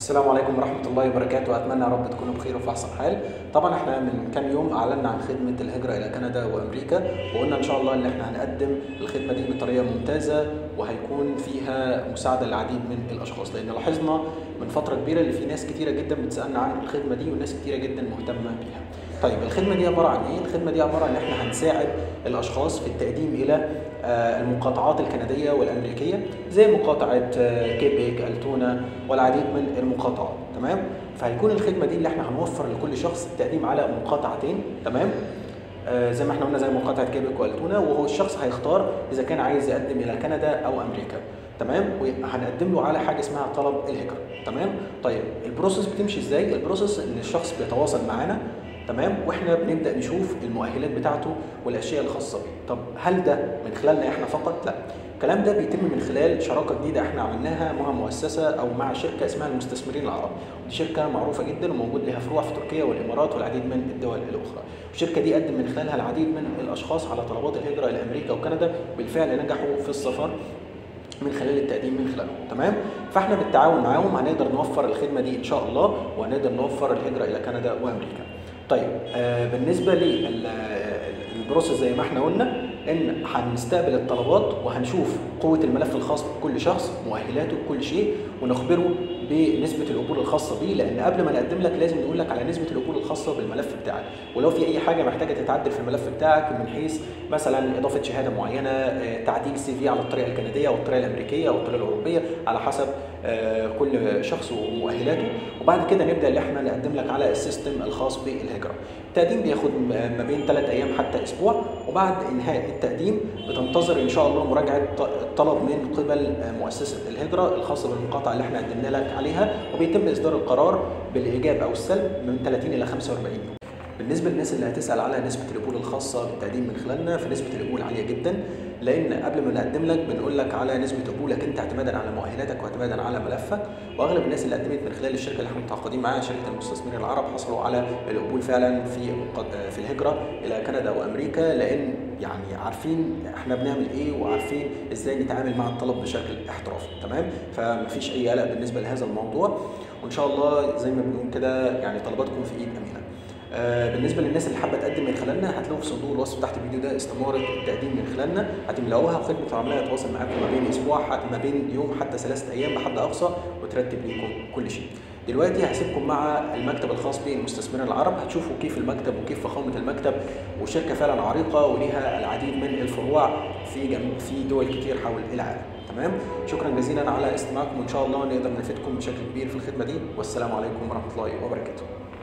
السلام عليكم ورحمة الله وبركاته أتمنى يا رب تكونوا بخير وفي أحسن حال طبعا احنا من كام يوم أعلنا عن خدمة الهجرة إلى كندا وأمريكا وقلنا إن شاء الله إن احنا هنقدم الخدمة دي بطريقة ممتازة وهيكون فيها مساعدة للعديد من الأشخاص لأن لاحظنا من فترة كبيرة إن في ناس كتيرة جدا بتسألنا عن الخدمة دي وناس كتيرة جدا مهتمة بيها طيب الخدمة دي عبارة عن إيه؟ الخدمة دي عبارة عن إن احنا هنساعد الأشخاص في التقديم إلى آه، المقاطعات الكندية والأمريكية زي مقاطعة آه، كيبيك التونا والعديد من المقاطعات تمام فهيكون الخدمة دي اللي احنا هنوفر لكل شخص التقديم على مقاطعتين تمام آه، زي ما احنا قلنا زي مقاطعة كيبيك والتونا وهو الشخص هيختار إذا كان عايز يقدم إلى كندا أو أمريكا تمام وهنقدم له على حاجه اسمها طلب الهجره تمام طيب البروسيس بتمشي ازاي البروسيس ان الشخص بيتواصل معانا تمام واحنا بنبدا نشوف المؤهلات بتاعته والاشياء الخاصه بيه طب هل ده من خلالنا احنا فقط لا الكلام ده بيتم من خلال شراكه جديده احنا عملناها مع مؤسسه او مع شركه اسمها المستثمرين العرب ودي شركه معروفه جدا وموجود لها فروع في تركيا والامارات والعديد من الدول الاخرى الشركه دي قدم من خلالها العديد من الاشخاص على طلبات الهجره الى امريكا وكندا بالفعل نجحوا في السفر من خلال التقديم من خلالهم تمام فاحنا بالتعاون معاهم هنقدر نوفر الخدمه دي ان شاء الله وهنقدر نوفر الهجره الى كندا وامريكا طيب آه بالنسبه للبروسيس زي ما احنا قلنا ان هنستقبل الطلبات وهنشوف قوه الملف الخاص بكل شخص مؤهلاته بكل شيء ونخبره بنسبه القبول الخاصه بيه لان قبل ما نقدم لك لازم نقول لك على نسبه القبول الخاصه بالملف بتاعك ولو في اي حاجه محتاجه تتعدل في الملف بتاعك من حيث مثلا اضافه شهاده معينه آه، تعديل سي في على الطريقه الكنديه او الطريقه الامريكيه او الطريقه الاوروبيه على حسب آه، كل شخص ومؤهلاته وبعد كده نبدا ان احنا نقدم لك على السيستم الخاص بالهجره التقديم بياخد م- ما بين ثلاث ايام حتى اسبوع وبعد انهاء التقديم بتنتظر ان شاء الله مراجعه ط- الطلب من قبل آه، مؤسسه الهجره الخاصه بالمقاطعه اللي احنا قدمنا لك عليها وبيتم اصدار القرار بالايجاب او السلب من 30 الى 45 يوم بالنسبه للناس اللي هتسال على نسبه القبول الخاصه بالتقديم من خلالنا فنسبه القبول عاليه جدا لان قبل ما نقدم لك بنقول لك على نسبه قبولك انت اعتمادا على مؤهلاتك واعتمادا على ملفك واغلب الناس اللي قدمت من خلال الشركه اللي احنا متعاقدين معاها شركه المستثمرين العرب حصلوا على القبول فعلا في مق- في الهجره الى كندا وامريكا لان يعني عارفين احنا بنعمل ايه وعارفين ازاي نتعامل مع الطلب بشكل احترافي تمام فمفيش اي قلق بالنسبه لهذا الموضوع وان شاء الله زي ما بنقول كده يعني طلباتكم في ايد امينه آه، بالنسبه للناس اللي حابه تقدم من خلالنا هتلاقوا في صندوق الوصف تحت الفيديو ده استماره التقديم من خلالنا هتملأوها وخدمه العملاء يتواصل معاكم ما بين اسبوع حتى ما بين يوم حتى ثلاثه ايام بحد اقصى وترتب ليكم كل شيء. دلوقتي هسيبكم مع المكتب الخاص بالمستثمرين العرب هتشوفوا كيف المكتب وكيف فخامه المكتب وشركه فعلا عريقه وليها العديد من الفروع في جم... في دول كتير حول العالم. تمام شكرا جزيلا على استماعكم وان شاء الله نقدر نفيدكم بشكل كبير في الخدمه دي والسلام عليكم ورحمه الله وبركاته